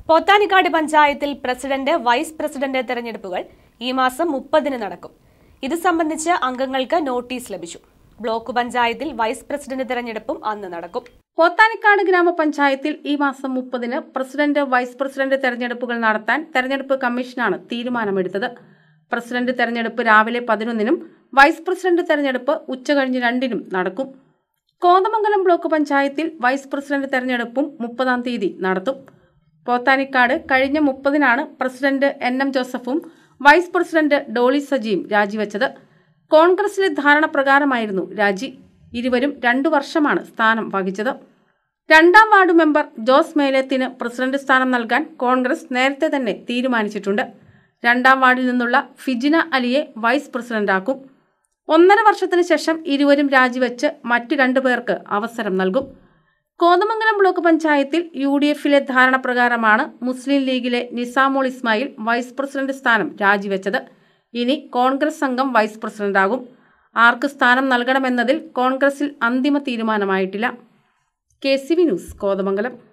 പോത്താനിക്കാട് പഞ്ചായത്തിൽ president vice president തെരഞ്ഞെടുപ്പുകൾ ഈ മാസം മുപ്പതിന് നടക്കും ഇത് സംബന്ധിച്ച് അംഗങ്ങൾക്ക് നോട്ടീസ് ലഭിച്ചു ബ്ലോക്ക് പഞ്ചായത്തിൽ വൈസ് പ്രസിഡന്റ് തെരഞ്ഞെടുപ്പും അന്ന് നടക്കും പോത്താനിക്കാട് ഗ്രാമപഞ്ചായത്തിൽ ഈ മാസം മുപ്പതിന് പ്രസിഡന്റ് വൈസ് പ്രസിഡന്റ് തെരഞ്ഞെടുപ്പുകൾ നടത്താൻ തെരഞ്ഞെടുപ്പ് കമ്മീഷനാണ് തീരുമാനമെടുത്തത് പ്രസിഡന്റ് തെരഞ്ഞെടുപ്പ് രാവിലെ പതിനൊന്നിനും വൈസ് പ്രസിഡന്റ് തെരഞ്ഞെടുപ്പ് ഉച്ചകഴിഞ്ഞ് രണ്ടിനും നടക്കും കോതമംഗലം ബ്ലോക്ക് പഞ്ചായത്തിൽ വൈസ് പ്രസിഡന്റ് തെരഞ്ഞെടുപ്പും മുപ്പതാം തീയതി നടത്തും പോത്താനിക്കാട് കഴിഞ്ഞ മുപ്പതിനാണ് പ്രസിഡന്റ് എൻ എം ജോസഫും വൈസ് പ്രസിഡന്റ് ഡോളി സജിയും രാജിവെച്ചത് കോൺഗ്രസിലെ ധാരണ പ്രകാരമായിരുന്നു രാജി ഇരുവരും രണ്ടു വർഷമാണ് സ്ഥാനം വഹിച്ചത് രണ്ടാം വാർഡ് മെമ്പർ ജോസ് മേലേത്തിന് പ്രസിഡന്റ് സ്ഥാനം നൽകാൻ കോൺഗ്രസ് നേരത്തെ തന്നെ തീരുമാനിച്ചിട്ടുണ്ട് രണ്ടാം വാർഡിൽ നിന്നുള്ള ഫിജിന അലിയെ വൈസ് പ്രസിഡന്റാക്കും ഒന്നര വർഷത്തിന് ശേഷം ഇരുവരും രാജിവെച്ച് മറ്റു രണ്ടു പേർക്ക് അവസരം നൽകും കോതമംഗലം ബ്ലോക്ക് പഞ്ചായത്തിൽ യു ഡി എഫിലെ ധാരണ പ്രകാരമാണ് മുസ്ലിം ലീഗിലെ നിസാമോൾ ഇസ്മായിൽ വൈസ് പ്രസിഡന്റ് സ്ഥാനം രാജിവെച്ചത് ഇനി കോൺഗ്രസ് അംഗം വൈസ് പ്രസിഡന്റാകും ആർക്ക് സ്ഥാനം നൽകണമെന്നതിൽ കോൺഗ്രസിൽ അന്തിമ തീരുമാനമായിട്ടില്ല K C V news Kothamangalam